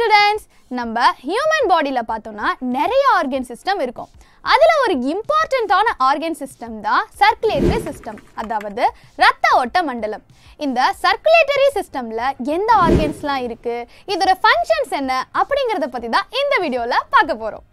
students நம்ம human பாடியில் பார்த்தோம்னா நிறைய ஆர்கன் சிஸ்டம் இருக்கும் அதில் ஒரு இம்பார்ட்டண்ட்டான ஆர்கன் சிஸ்டம் தான் சர்க்குலேட்டரி சிஸ்டம் அதாவது ரத்த ஓட்ட மண்டலம் இந்த சர்க்குலேட்டரி சிஸ்டமில் எந்த ஆர்கன்ஸ்லாம் இருக்குது இதோட ஃபங்க்ஷன்ஸ் என்ன அப்படிங்கிறத பற்றி தான் இந்த வீடியோவில் பார்க்க போகிறோம்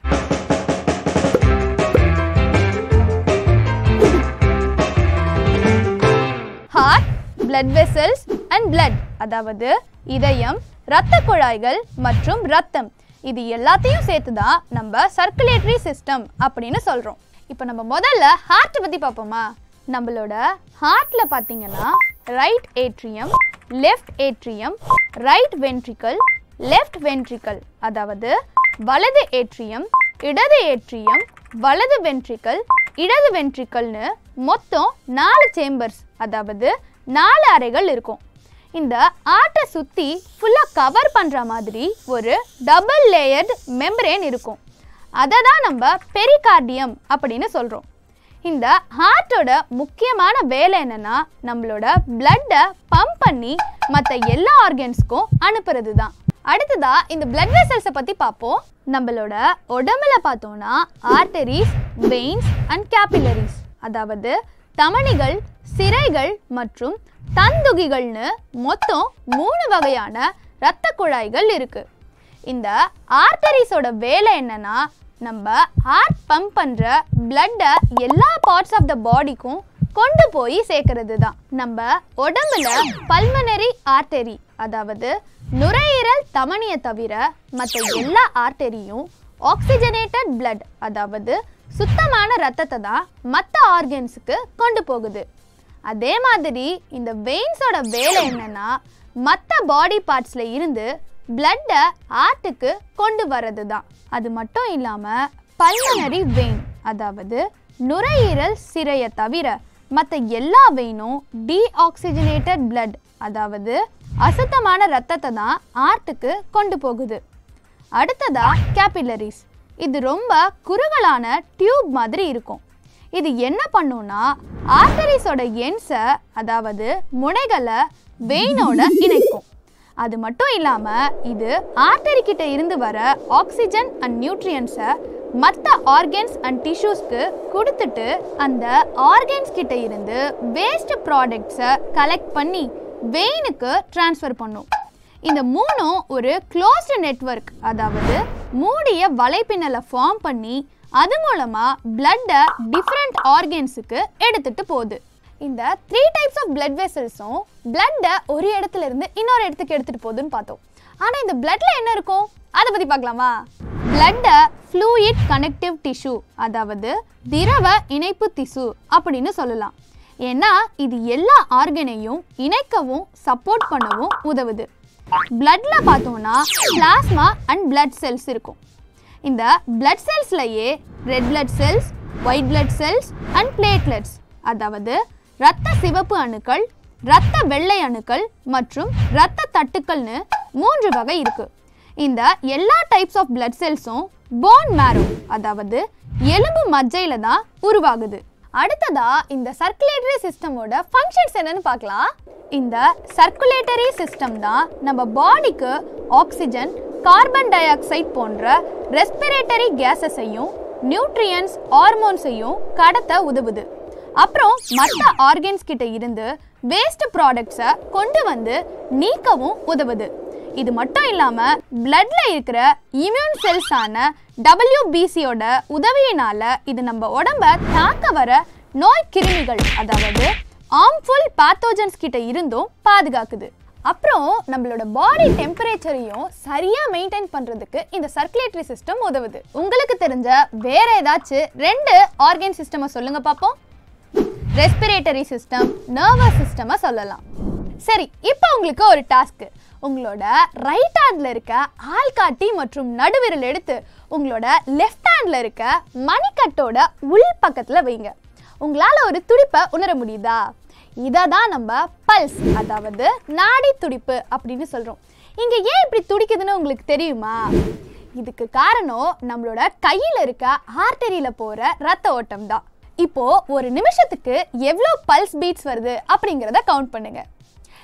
heart blood vessels and blood அதாவது இதயம் இரத்த குழாய்கள் மற்றும் ரத்தம் இது எல்லாத்தையும் சேர்த்து தான் நம்ம சர்க்குலேட்டரி சிஸ்டம் அப்படின்னு சொல்கிறோம் இப்போ நம்ம முதல்ல ஹார்ட் பற்றி பார்ப்போமா நம்மளோட ஹார்ட்டில் பார்த்தீங்கன்னா right atrium left atrium right ventricle left ventricle அதாவது வலது ஏட்ரியம் இடது ஏட்ரியம் வலது வென்ட்ரிக்கல் இடது வென்ட்ரிக்கல்னு மொத்தம் நாலு சேம்பர்ஸ் அதாவது நாலு அறைகள் இருக்கும் இந்த ஆட்டை சுற்றி ஃபுல்லாக கவர் பண்ணுற மாதிரி ஒரு டபுள் லேயர்டு மெம்பரேன் இருக்கும் அதை தான் நம்ம பெரிகார்டியம் அப்படின்னு சொல்கிறோம் இந்த ஹார்ட்டோட முக்கியமான வேலை என்னன்னா நம்மளோட பிளட்டை பம்ப் பண்ணி மற்ற எல்லா ஆர்கன்ஸ்க்கும் அனுப்புறது தான் அடுத்ததா இந்த பிளட் வெசல்ஸை பற்றி பார்ப்போம் நம்மளோட உடம்புல பார்த்தோம்னா ஆர்டரிஸ் வெயின்ஸ் அண்ட் கேபிலரிஸ் அதாவது தமனிகள் சிரைகள் மற்றும் தந்துகிகள்னு மொத்தம் மூணு வகையான இரத்த குழாய்கள் இருக்கு இந்த ஆர்டரிஸோட வேலை என்னன்னா நம்ம ஹார்ட் பம்ப் பண்ணுற பிளட்டை எல்லா பார்ட்ஸ் ஆஃப் த பாடிக்கும் கொண்டு போய் சேர்க்கறது தான் நம்ம உடம்புல பல்மனரி ஆர்டரி அதாவது நுரையீரல் தமனியை தவிர மற்ற எல்லா ஆர்டரியும் ஆக்சிஜனேட்டட் பிளட் அதாவது சுத்தமான ரத்தத்தை தான் மற்ற ஆர்கன்ஸுக்கு கொண்டு போகுது அதே மாதிரி இந்த வெயின்ஸோட வேலை என்னன்னா மற்ற பாடி பார்ட்ஸில் இருந்து பிளட்டை ஹார்ட்டுக்கு கொண்டு வர்றது தான் அது மட்டும் இல்லாமல் பல்மனரி வெயின் அதாவது நுரையீரல் சிரையை தவிர மற்ற எல்லா வெயினும் டீஆக்சிஜனேட்டட் பிளட் அதாவது அசுத்தமான ரத்தத்தை தான் ஹார்ட்டுக்கு கொண்டு போகுது அடுத்ததா கேபிலரிஸ் இது ரொம்ப குறுகலான டியூப் மாதிரி இருக்கும் இது என்ன பண்ணும்னா ஆர்டரிஸோட எண்ட்ஸை அதாவது முனைகளை வெயினோட இணைக்கும் அது மட்டும் இல்லாமல் இது ஆர்டரி கிட்ட இருந்து வர ஆக்சிஜன் அண்ட் நியூட்ரியன்ஸை மற்ற ஆர்கன்ஸ் அண்ட் டிஷ்யூஸ்க்கு கொடுத்துட்டு அந்த ஆர்கன்ஸ் கிட்ட இருந்து வேஸ்ட் ப்ராடக்ட்ஸை கலெக்ட் பண்ணி வெயினுக்கு ட்ரான்ஸ்ஃபர் பண்ணும் இந்த மூணும் ஒரு க்ளோஸ்டு நெட்வொர்க் அதாவது மூடிய வலைப்பின்னலை ஃபார்ம் பண்ணி அது மூலமாக பிளட்டை டிஃப்ரெண்ட் ஆர்கன்ஸுக்கு எடுத்துட்டு போகுது இந்த த்ரீ டைப்ஸ் ஆஃப் பிளட் வெசல்ஸும் பிளட்டை ஒரு இடத்துல இருந்து இன்னொரு இடத்துக்கு எடுத்துகிட்டு போகுதுன்னு பார்த்தோம் ஆனால் இந்த பிளட்ல என்ன இருக்கும் அதை பற்றி பார்க்கலாமா பிளட்டை ஃப்ளூயிட் கனெக்டிவ் டிஷ்யூ அதாவது திரவ இணைப்பு திசு அப்படின்னு சொல்லலாம் ஏன்னா இது எல்லா ஆர்கனையும் இணைக்கவும் சப்போர்ட் பண்ணவும் உதவுது பிளட்ல பார்த்தோம்னா பிளாஸ்மா அண்ட் பிளட் செல்ஸ் இருக்கும் இந்த பிளட் செல்ஸ்லயே red blood cells white blood cells and platelets அதாவது இரத்த சிவப்பு அணுக்கள் இரத்த வெள்ளை அணுக்கள் மற்றும் இரத்த தட்டுக்கள்னு மூன்று வகை இருக்கு இந்த எல்லா டைப்ஸ் ஆஃப் பிளட் செல்ஸும் போன் மேரோ அதாவது எலும்பு மஜ்ஜையில தான் உருவாகுது அடுத்ததா இந்த சர்க்குலேட்டரி சிஸ்டமோட ஃபங்க்ஷன்ஸ் என்னன்னு பார்க்கலாம் இந்த சர்க்குலேட்டரி சிஸ்டம் தான் நம்ம பாடிக்கு ஆக்சிஜன் கார்பன் டை ஆக்சைடு போன்ற ரெஸ்பிரேட்டரி கேஸஸையும் நியூட்ரியன்ஸ் ஹார்மோன்ஸையும் கடத்த உதவுது அப்புறம் மற்ற ஆர்கன்ஸ் கிட்ட இருந்து வேஸ்ட் ப்ராடக்ட்ஸை கொண்டு வந்து நீக்கவும் உதவுது இது மட்டும் இல்லாமல் பிளட்ல இருக்கிற இம்யூன் செல்ஸான டபிள்யூபிசியோட உதவியினால இது நம்ம உடம்ப தாக்க வர நோய் கிருமிகள் அதாவது ஆர்ம்ஃபுல் பேத்தோஜன்ஸ் கிட்ட இருந்தும் பாதுகாக்குது அப்புறம் நம்மளோட பாடி டெம்பரேச்சரையும் சரியாக மெயின்டைன் பண்ணுறதுக்கு இந்த சர்க்குலேட்டரி சிஸ்டம் உதவுது உங்களுக்கு தெரிஞ்ச வேற ஏதாச்சும் ரெண்டு ஆர்கன் சிஸ்டமை சொல்லுங்க பார்ப்போம் ரெஸ்பிரேட்டரி சிஸ்டம் நர்வஸ் சிஸ்டமை சொல்லலாம் சரி இப்போ உங்களுக்கு ஒரு டாஸ்க்கு உங்களோட ரைட் ஹேண்டில் இருக்க ஆள்காட்டி மற்றும் நடுவிரல் எடுத்து உங்களோட லெஃப்ட் ஹேண்டில் இருக்க மணிக்கட்டோட உள் பக்கத்தில் வைங்க உங்களால் ஒரு துடிப்பை உணர முடியுதா இதை தான் நம்ம பல்ஸ் அதாவது நாடி துடிப்பு அப்படின்னு சொல்கிறோம் இங்கே ஏன் இப்படி துடிக்குதுன்னு உங்களுக்கு தெரியுமா இதுக்கு காரணம் நம்மளோட கையில் இருக்க ஆர்டரியில் போகிற ரத்த ஓட்டம் தான் இப்போ ஒரு நிமிஷத்துக்கு எவ்வளோ பல்ஸ் பீட்ஸ் வருது அப்படிங்கிறத கவுண்ட் பண்ணுங்க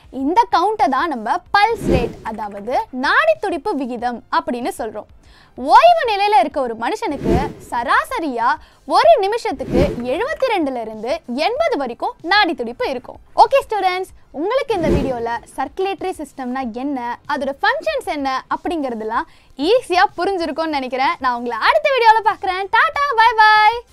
இந்த கவுண்ட்டை தான் நம்ம பல்ஸ் ரேட் அதாவது நாடி துடிப்பு விகிதம் அப்படின்னு சொல்கிறோம் ஓய்வு நிலையில் இருக்க ஒரு மனுஷனுக்கு சராசரியா ஒரு நிமிஷத்துக்கு எழுபத்தி ரெண்டுல இருந்து எண்பது வரைக்கும் நாடி துடிப்பு இருக்கும் ஓகே ஸ்டூடெண்ட்ஸ் உங்களுக்கு இந்த வீடியோவில் சர்க்குலேட்டரி சிஸ்டம்னா என்ன அதோட ஃபங்க்ஷன்ஸ் என்ன அப்படிங்கிறதுலாம் ஈஸியாக புரிஞ்சிருக்கும்னு நினைக்கிறேன் நான் உங்களை அடுத்த வீடியோவில் பார்க்குறேன் டாடா பை பாய்